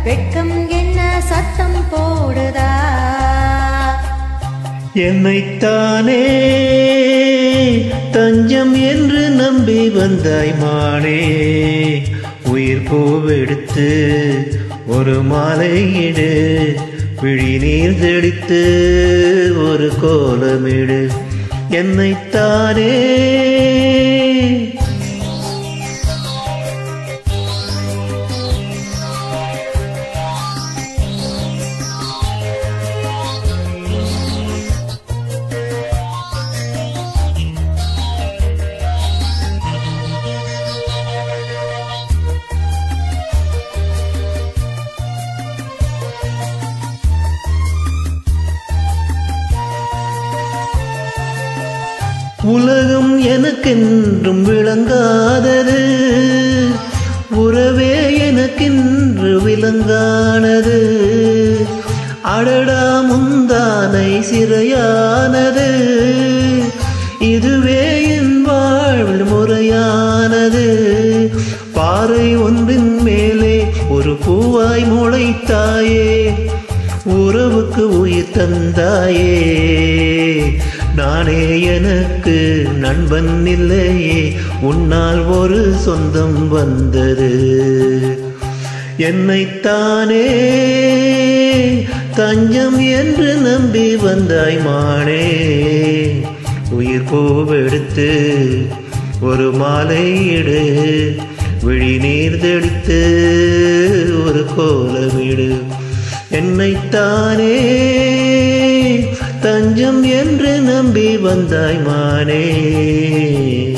வெட்கம் என்ன சத்தம் போடுதா என்னைத்தானே தஞ்சம் என்று நம்பி வந்தாய் மானே உயிர் பூவெடுத்து ஒரு மாலையிடு விழி நீர் தெளித்து ஒரு கோலமிடு என்னைத்தானே உலகம் எனக்கென்றும் விளங்காதது உறவே எனக்கென்று விளங்கானது அடடா முந்தானை சிறையானது இதுவே என் வாழ்வில் முறையானது பாறை ஒன்றின் மேலே ஒரு பூவாய் முளைத்தாயே உறவுக்கு உயிர் தந்தாயே நானே எனக்கு நண்பன் இல்லையே உன்னால் ஒரு சொந்தம் வந்தது என்னைத்தானே தஞ்சம் என்று நம்பி வந்தாய் மானே உயிர் பூவெடுத்து ஒரு மாலையிடு விழி நீர் தெளித்து ஒரு கோலமிடு என்னைத்தானே தஞ்சம் என்று நம்பி வந்தாய் மானே